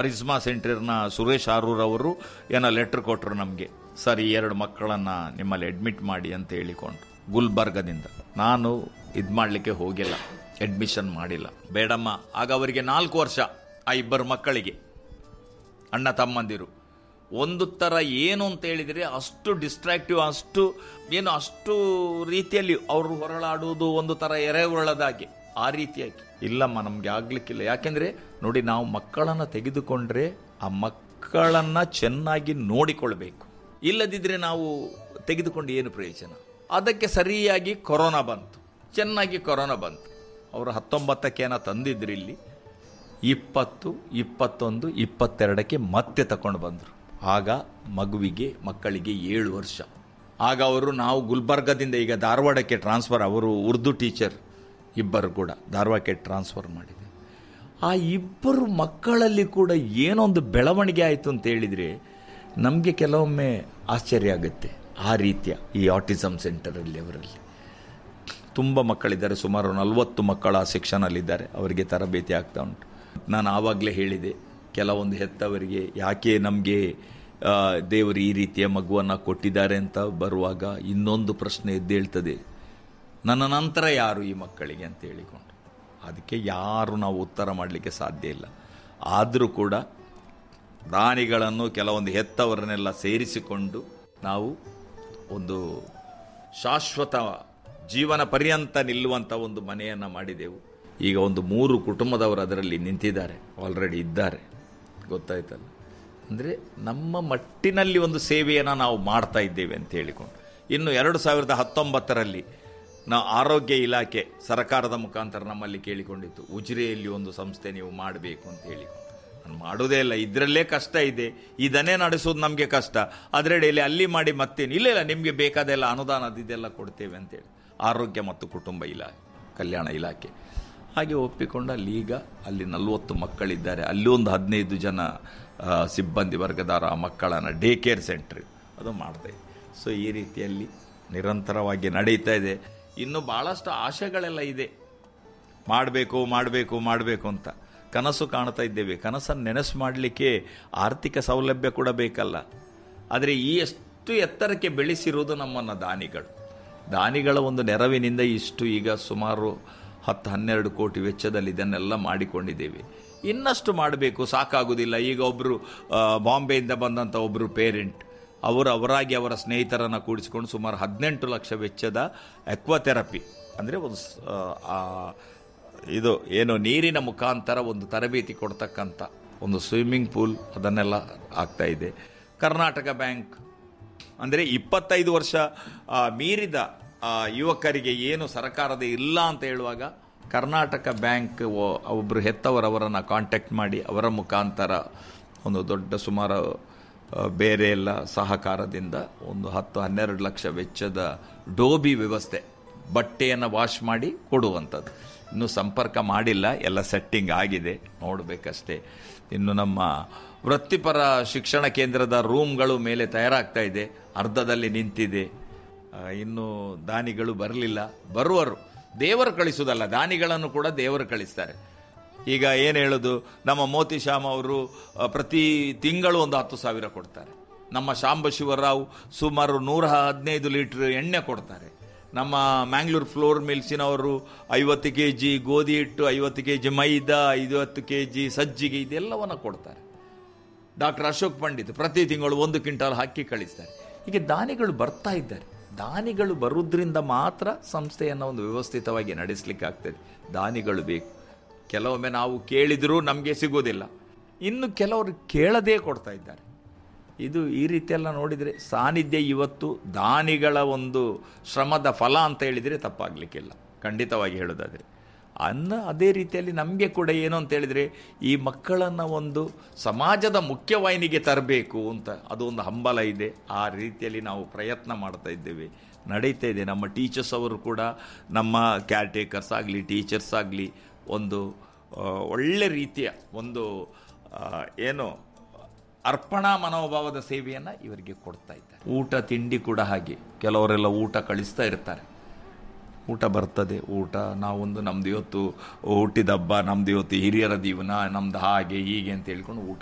ಪರಿಸ್ಮಾ ಸೆಂಟರ್ನ ಸುರೇಶ್ ಆರೂರ್ ಅವರು ಏನೋ ಲೆಟ್ರ್ ಕೊಟ್ಟರು ನಮಗೆ ಸರ್ ಈ ಎರಡು ಮಕ್ಕಳನ್ನ ನಿಮ್ಮಲ್ಲಿ ಅಡ್ಮಿಟ್ ಮಾಡಿ ಅಂತ ಹೇಳಿಕೊಂಡು ಗುಲ್ಬರ್ಗದಿಂದ ನಾನು ಇದು ಮಾಡಲಿಕ್ಕೆ ಹೋಗಿಲ್ಲ ಅಡ್ಮಿಷನ್ ಮಾಡಿಲ್ಲ ಬೇಡಮ್ಮ ಆಗ ಅವರಿಗೆ ನಾಲ್ಕು ವರ್ಷ ಆ ಇಬ್ಬರು ಮಕ್ಕಳಿಗೆ ಅಣ್ಣ ತಮ್ಮಂದಿರು ಒಂದು ಥರ ಏನು ಅಂತ ಹೇಳಿದರೆ ಅಷ್ಟು ಡಿಸ್ಟ್ರಾಕ್ಟಿವ್ ಅಷ್ಟು ಏನು ಅಷ್ಟು ರೀತಿಯಲ್ಲಿ ಅವರು ಹೊರಳಾಡುವುದು ಒಂದು ಥರ ಎರೆಹುಳದಾಗೆ ಆ ರೀತಿಯಾಗಿ ಇಲ್ಲಮ್ಮ ನಮಗೆ ಆಗ್ಲಿಕ್ಕಿಲ್ಲ ಯಾಕೆಂದ್ರೆ ನೋಡಿ ನಾವು ಮಕ್ಕಳನ್ನು ತೆಗೆದುಕೊಂಡ್ರೆ ಆ ಮಕ್ಕಳನ್ನ ಚೆನ್ನಾಗಿ ನೋಡಿಕೊಳ್ಬೇಕು ಇಲ್ಲದಿದ್ರೆ ನಾವು ತೆಗೆದುಕೊಂಡು ಏನು ಪ್ರಯೋಜನ ಅದಕ್ಕೆ ಸರಿಯಾಗಿ ಕೊರೋನಾ ಬಂತು ಚೆನ್ನಾಗಿ ಕೊರೋನಾ ಬಂತು ಅವರು ಹತ್ತೊಂಬತ್ತಕ್ಕೇನ ತಂದಿದ್ರು ಇಲ್ಲಿ ಇಪ್ಪತ್ತು ಇಪ್ಪತ್ತೊಂದು ಇಪ್ಪತ್ತೆರಡಕ್ಕೆ ಮತ್ತೆ ತಕೊಂಡು ಬಂದರು ಆಗ ಮಗುವಿಗೆ ಮಕ್ಕಳಿಗೆ ಏಳು ವರ್ಷ ಆಗ ಅವರು ನಾವು ಗುಲ್ಬರ್ಗದಿಂದ ಈಗ ಧಾರವಾಡಕ್ಕೆ ಟ್ರಾನ್ಸ್ಫರ್ ಅವರು ಉರ್ದು ಟೀಚರ್ ಇಬ್ಬರು ಕೂಡ ಧಾರವಾಡಕ್ಕೆ ಟ್ರಾನ್ಸ್ಫರ್ ಮಾಡಿದೆ ಆ ಇಬ್ಬರು ಮಕ್ಕಳಲ್ಲಿ ಕೂಡ ಏನೊಂದು ಬೆಳವಣಿಗೆ ಆಯಿತು ಅಂತ ಹೇಳಿದರೆ ನಮಗೆ ಕೆಲವೊಮ್ಮೆ ಆಶ್ಚರ್ಯ ಆಗುತ್ತೆ ಆ ರೀತಿಯ ಈ ಆಟಿಸಮ್ ಸೆಂಟರಲ್ಲಿ ಅವರಲ್ಲಿ ತುಂಬ ಮಕ್ಕಳಿದ್ದಾರೆ ಸುಮಾರು ನಲವತ್ತು ಮಕ್ಕಳ ಸೆಕ್ಷನಲ್ಲಿದ್ದಾರೆ ಅವರಿಗೆ ತರಬೇತಿ ಆಗ್ತಾ ಉಂಟು ನಾನು ಆವಾಗಲೇ ಹೇಳಿದೆ ಕೆಲವೊಂದು ಹೆತ್ತವರಿಗೆ ಯಾಕೆ ನಮಗೆ ದೇವರು ಈ ರೀತಿಯ ಮಗುವನ್ನು ಕೊಟ್ಟಿದ್ದಾರೆ ಅಂತ ಬರುವಾಗ ಇನ್ನೊಂದು ಪ್ರಶ್ನೆ ಎದ್ದೇಳ್ತದೆ ನನ್ನ ನಂತರ ಯಾರು ಈ ಮಕ್ಕಳಿಗೆ ಅಂತ ಹೇಳಿಕೊಂಡು ಅದಕ್ಕೆ ಯಾರು ನಾವು ಉತ್ತರ ಮಾಡಲಿಕ್ಕೆ ಸಾಧ್ಯ ಇಲ್ಲ ಆದರೂ ಕೂಡ ದಾನಿಗಳನ್ನು ಕೆಲವೊಂದು ಹೆತ್ತವರನ್ನೆಲ್ಲ ಸೇರಿಸಿಕೊಂಡು ನಾವು ಒಂದು ಶಾಶ್ವತ ಜೀವನ ಪರ್ಯಂತ ನಿಲ್ಲುವಂಥ ಒಂದು ಮನೆಯನ್ನು ಮಾಡಿದೆವು ಈಗ ಒಂದು ಮೂರು ಕುಟುಂಬದವರು ಅದರಲ್ಲಿ ನಿಂತಿದ್ದಾರೆ ಆಲ್ರೆಡಿ ಇದ್ದಾರೆ ಗೊತ್ತಾಯ್ತಲ್ಲ ಅಂದರೆ ನಮ್ಮ ಮಟ್ಟಿನಲ್ಲಿ ಒಂದು ಸೇವೆಯನ್ನು ನಾವು ಮಾಡ್ತಾ ಇದ್ದೇವೆ ಅಂತ ಹೇಳಿಕೊಂಡು ಇನ್ನು ಎರಡು ಸಾವಿರದ ಹತ್ತೊಂಬತ್ತರಲ್ಲಿ ನಾವು ಆರೋಗ್ಯ ಇಲಾಖೆ ಸರ್ಕಾರದ ಮುಖಾಂತರ ನಮ್ಮಲ್ಲಿ ಕೇಳಿಕೊಂಡಿತ್ತು ಉಜಿರೆಯಲ್ಲಿ ಒಂದು ಸಂಸ್ಥೆ ನೀವು ಮಾಡಬೇಕು ಅಂತ ಹೇಳಿಕೊಂಡು ನಾನು ಮಾಡೋದೇ ಇಲ್ಲ ಇದರಲ್ಲೇ ಕಷ್ಟ ಇದೆ ಇದನ್ನೇ ನಡೆಸೋದು ನಮಗೆ ಕಷ್ಟ ಅದರಡಿಯಲ್ಲಿ ಅಲ್ಲಿ ಮಾಡಿ ಮತ್ತೇನು ಇಲ್ಲ ಇಲ್ಲ ನಿಮಗೆ ಬೇಕಾದೆಲ್ಲ ಅನುದಾನ ಅದೆಲ್ಲ ಕೊಡ್ತೇವೆ ಅಂತೇಳಿ ಆರೋಗ್ಯ ಮತ್ತು ಕುಟುಂಬ ಇಲಾಖೆ ಕಲ್ಯಾಣ ಇಲಾಖೆ ಹಾಗೆ ಒಪ್ಪಿಕೊಂಡು ಅಲ್ಲಿ ಈಗ ಅಲ್ಲಿ ನಲವತ್ತು ಮಕ್ಕಳಿದ್ದಾರೆ ಅಲ್ಲಿ ಒಂದು ಹದಿನೈದು ಜನ ಆ, ಸಿಬ್ಬಂದಿ ವರ್ಗದಾರ ಆ ಮಕ್ಕಳನ್ನು ಡೇ ಕೇರ್ ಸೆಂಟ್ರ್ ಅದು ಮಾಡ್ತಾ ಇದೆ ಸೊ ಈ ರೀತಿಯಲ್ಲಿ ನಿರಂತರವಾಗಿ ನಡೀತಾ ಇದೆ ಇನ್ನು ಭಾಳಷ್ಟು ಆಶೆಗಳೆಲ್ಲ ಇದೆ ಮಾಡಬೇಕು ಮಾಡಬೇಕು ಮಾಡಬೇಕು ಅಂತ ಕನಸು ಕಾಣ್ತಾ ಇದ್ದೇವೆ ಕನಸನ್ನು ನೆನಸು ಮಾಡಲಿಕ್ಕೆ ಆರ್ಥಿಕ ಸೌಲಭ್ಯ ಕೂಡ ಬೇಕಲ್ಲ ಆದರೆ ಈ ಎಷ್ಟು ಎತ್ತರಕ್ಕೆ ಬೆಳೆಸಿರುವುದು ನಮ್ಮನ್ನು ದಾನಿಗಳು ದಾನಿಗಳ ಒಂದು ನೆರವಿನಿಂದ ಇಷ್ಟು ಈಗ ಸುಮಾರು ಹತ್ತು ಹನ್ನೆರಡು ಕೋಟಿ ವೆಚ್ಚದಲ್ಲಿ ಇದನ್ನೆಲ್ಲ ಮಾಡಿಕೊಂಡಿದ್ದೇವೆ ಇನ್ನಷ್ಟು ಮಾಡಬೇಕು ಸಾಕಾಗುವುದಿಲ್ಲ ಈಗ ಒಬ್ಬರು ಬಾಂಬೆಯಿಂದ ಬಂದಂಥ ಒಬ್ಬರು ಪೇರೆಂಟ್ ಅವರು ಅವರಾಗಿ ಅವರ ಸ್ನೇಹಿತರನ್ನು ಕೂಡಿಸಿಕೊಂಡು ಸುಮಾರು ಹದಿನೆಂಟು ಲಕ್ಷ ವೆಚ್ಚದ ಎಕ್ವಾಥೆರಪಿ ಅಂದರೆ ಒಂದು ಸ್- ಆ, ಇದು ಏನು ನೀರಿನ ಮುಖಾಂತರ ಒಂದು ತರಬೇತಿ ಕೊಡ್ತಕ್ಕಂಥ ಒಂದು ಸ್ವಿಮ್ಮಿಂಗ್ ಪೂಲ್ ಅದನ್ನೆಲ್ಲ ಆಗ್ತಾ ಇದೆ ಕರ್ನಾಟಕ ಬ್ಯಾಂಕ್ ಅಂದರೆ ಇಪ್ಪತ್ತೈದು ವರ್ಷ ಆ, ಮೀರಿದ ಆ, ಯುವಕರಿಗೆ ಏನು ಸರ್ಕಾರದ ಇಲ್ಲ ಅಂತ ಹೇಳುವಾಗ ಕರ್ನಾಟಕ ಬ್ಯಾಂಕ್ ಒ- ಒಬ್ಬರು ಹೆತ್ತವರವರನ್ನು ಕಾಂಟ್ಯಾಕ್ಟ್ ಮಾಡಿ ಅವರ ಮುಖಾಂತರ ಒಂದು ದೊಡ್ಡ ಸುಮಾರು ಆ, ಬೇರೆ ಎಲ್ಲ ಸಹಕಾರದಿಂದ ಒಂದು ಹತ್ತು ಹನ್ನೆರಡು ಲಕ್ಷ ವೆಚ್ಚದ ಡೋಬಿ ವ್ಯವಸ್ಥೆ ಬಟ್ಟೆಯನ್ನು ವಾಶ್ ಮಾಡಿ ಕೊಡುವಂಥದ್ದು ಇನ್ನು ಸಂಪರ್ಕ ಮಾಡಿಲ್ಲ ಎಲ್ಲ ಸೆಟ್ಟಿಂಗ್ ಆಗಿದೆ ನೋಡಬೇಕಷ್ಟೇ ಇನ್ನು ನಮ್ಮ ವೃತ್ತಿಪರ ಶಿಕ್ಷಣ ಕೇಂದ್ರದ ರೂಮ್ಗಳು ಮೇಲೆ ತಯಾರಾಗ್ತಾ ಇದೆ ಅರ್ಧದಲ್ಲಿ ನಿಂತಿದೆ ಆ, ಇನ್ನು ದಾನಿಗಳು ಬರಲಿಲ್ಲ ಬರುವರು ದೇವರು ಕಳಿಸುವುದಲ್ಲ ದಾನಿಗಳನ್ನು ಕೂಡ ದೇವರು ಕಳಿಸ್ತಾರೆ ಈಗ ಏನು ಹೇಳೋದು ನಮ್ಮ ಮೋತಿ ಶ್ಯಾಮ್ ಅವರು ಆ, ಪ್ರತಿ ತಿಂಗಳು ಒಂದು ಹತ್ತು ಸಾವಿರ ಕೊಡ್ತಾರೆ ನಮ್ಮ ಶಾಂಬ ಶಿವರಾವ್ ಸುಮಾರು ನೂರ ಹದಿನೈದು ಲೀಟರ್ ಎಣ್ಣೆ ಕೊಡ್ತಾರೆ ನಮ್ಮ ಮ್ಯಾಂಗ್ಳೂರ್ ಫ್ಲೋರ್ ಮಿಲ್ಸಿನವರು ಐವತ್ತು ಕೆ ಜಿ ಗೋಧಿ ಹಿಟ್ಟು ಐವತ್ತು ಕೆ ಜಿ ಮೈದಾ ಐವತ್ತು ಕೆ ಜಿ ಸಜ್ಜಿಗೆ ಇದೆಲ್ಲವನ್ನು ಕೊಡ್ತಾರೆ ಡಾಕ್ಟರ್ ಅಶೋಕ್ ಪಂಡಿತ್ ಪ್ರತಿ ತಿಂಗಳು ಒಂದು ಕ್ವಿಂಟಾಲ್ ಹಾಕಿ ಕಳಿಸ್ತಾರೆ ಹೀಗೆ ದಾನಿಗಳು ಬರ್ತಾ ಇದ್ದಾರೆ ದಾನಿಗಳು ಬರುವುದರಿಂದ ಮಾತ್ರ ಸಂಸ್ಥೆಯನ್ನು ಒಂದು ವ್ಯವಸ್ಥಿತವಾಗಿ ನಡೆಸಲಿಕ್ಕೆ ಆಗ್ತದೆ ದಾನಿಗಳು ಬೇಕು ಕೆಲವೊಮ್ಮೆ ನಾವು ಕೇಳಿದರೂ ನಮಗೆ ಸಿಗೋದಿಲ್ಲ ಇನ್ನು ಕೆಲವರು ಕೇಳದೇ ಕೊಡ್ತಾ ಇದ್ದಾರೆ ಇದು ಈ ರೀತಿಯೆಲ್ಲ ನೋಡಿದರೆ ಸಾನ್ನಿಧ್ಯ ಇವತ್ತು ದಾನಿಗಳ ಒಂದು ಶ್ರಮದ ಫಲ ಅಂತ ಹೇಳಿದರೆ ತಪ್ಪಾಗಲಿಕ್ಕಿಲ್ಲ ಖಂಡಿತವಾಗಿ ಹೇಳೋದಾದರೆ ಅನ್ನ ಅದೇ ರೀತಿಯಲ್ಲಿ ನಮಗೆ ಕೂಡ ಏನು ಅಂತ ಹೇಳಿದರೆ ಈ ಮಕ್ಕಳನ್ನು ಒಂದು ಸಮಾಜದ ಮುಖ್ಯವಾಹಿನಿಗೆ ತರಬೇಕು ಅಂತ ಅದು ಒಂದು ಹಂಬಲ ಇದೆ ಆ ರೀತಿಯಲ್ಲಿ ನಾವು ಪ್ರಯತ್ನ ಮಾಡ್ತಾ ಇದ್ದೇವೆ ನಡೀತಾ ಇದೆ ನಮ್ಮ ಟೀಚರ್ಸ್ ಅವರು ಕೂಡ ನಮ್ಮ ಕ್ಯಾರ್ ಟೇಕರ್ಸ್ ಆಗಲಿ ಟೀಚರ್ಸ್ ಆಗಲಿ ಒಂದು ಆ, ಒಳ್ಳೆ ರೀತಿಯ ಒಂದು ಆ, ಏನು ಅರ್ಪಣಾ ಮನೋಭಾವದ ಸೇವೆಯನ್ನು ಇವರಿಗೆ ಕೊಡ್ತಾ ಇದ್ದಾರೆ ಊಟ ತಿಂಡಿ ಕೂಡ ಹಾಗೆ ಕೆಲವರೆಲ್ಲ ಊಟ ಕಳಿಸ್ತಾ ಇರ್ತಾರೆ ಊಟ ಬರ್ತದೆ ಊಟ ನಾವೊಂದು ನಮ್ದು ಇವತ್ತು ಹುಟ್ಟಿದ ಹಬ್ಬ ನಮ್ದು ಇವತ್ತು ಹಿರಿಯರ ಜೀವನ ನಮ್ದು ಹಾಗೆ ಹೀಗೆ ಅಂತ ಹೇಳ್ಕೊಂಡು ಊಟ